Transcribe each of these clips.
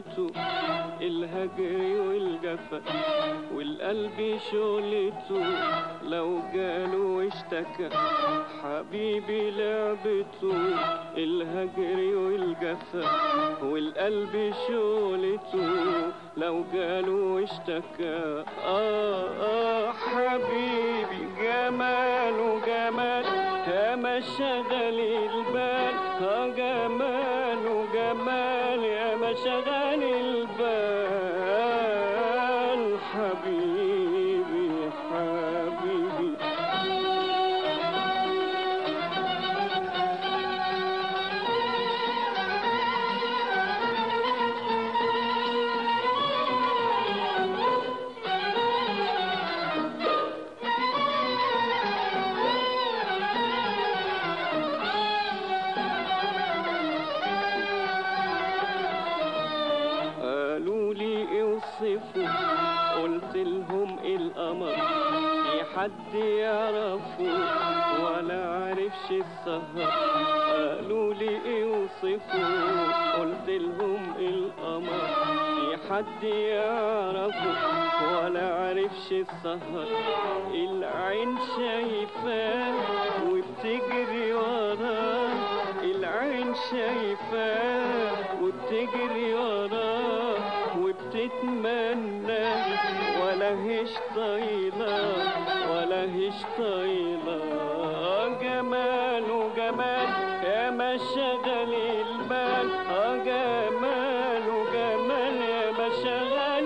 شغلته الهجر والجفا والقلب شغلته لو جاله اشتكى حبيبي لعبته الهجر والجفا والقلب شغلته لو جاله اشتكى آه آه حبيبي جماله جمال يا ما شغل البال آه جماله جمال يا ما شغل البال حبيبي حبيبي قالوا لي اوصفوا قلت لهم القمر في حد يعرفه ولا عرفش السهر قالوا لي اوصفوا قلت لهم القمر في حد يعرفه ولا عرفش السهر العين شايفاه وبتجري وراه العين شايفاه وبتجري وراه وبتتمنى ولا هيش طايلة ولا هيش طايلة جماله جمال يا ما شغل البال اه جماله جمال يا ما شغل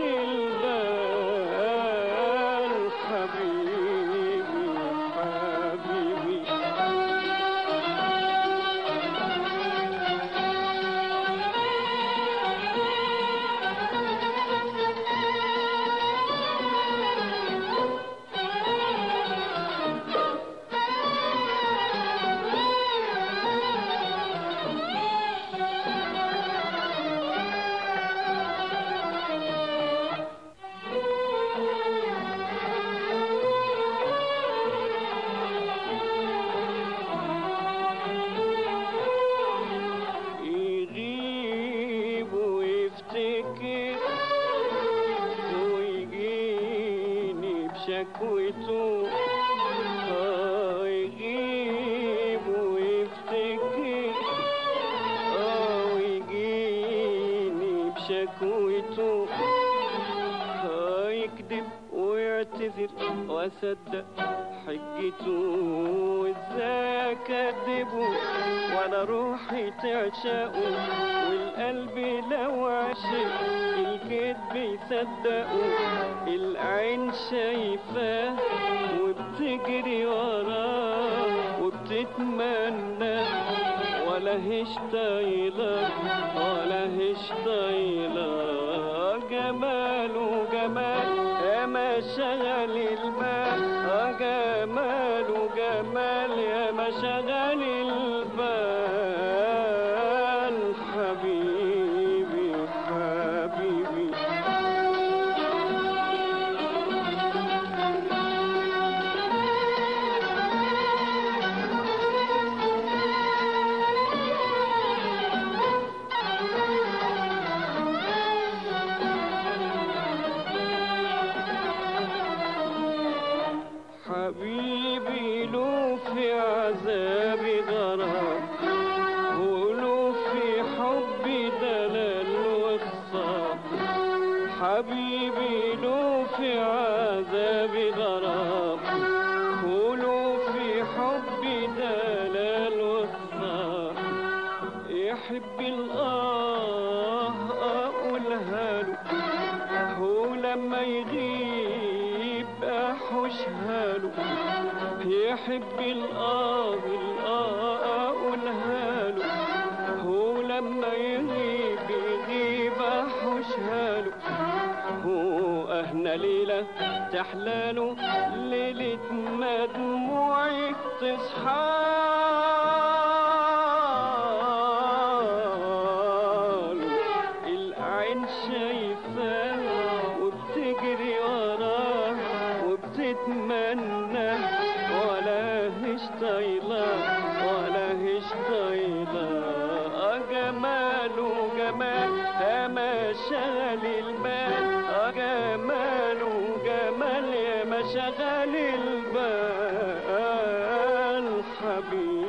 البال حبيبي حبيبي يغيب ويفتكر ويجيني بشكوته آه يغيب ويفتكر آه ويجيني بشكوته آه يكذب ويعتذر واصدق حجته ازاي اكذبه وانا روحي تعشقه والقلب لو عشق الكذب يصدقه العين شايفاه وبتجري وراه وبتتمنى ولا هيش طايلة ولا هيش طايلة جماله جمال يا ما شغل المال آه جماله جمال يا ما شغل البال حبيبي حبيبي حبيبي له في عذابي غرام وله في حبي دلال وخصام حبيبي له في عذابي غرام وله في حبي دلال وخصام يحب الآه أقولها له هو لما يغيب أحوشها له يحب الآه الآه أقولها له هو لما يغيب يغيب أحوشها له هو أهنا ليلة تحلاله ليلة ما دموعي تصحى العين شايفاه وبتجري وراه وبتتمنى ولا هيش طايلة ولا هيش طايلة آه جماله جمال ما شاء شغل البال آه جمال وجمال يا ما شغل البال حبيبي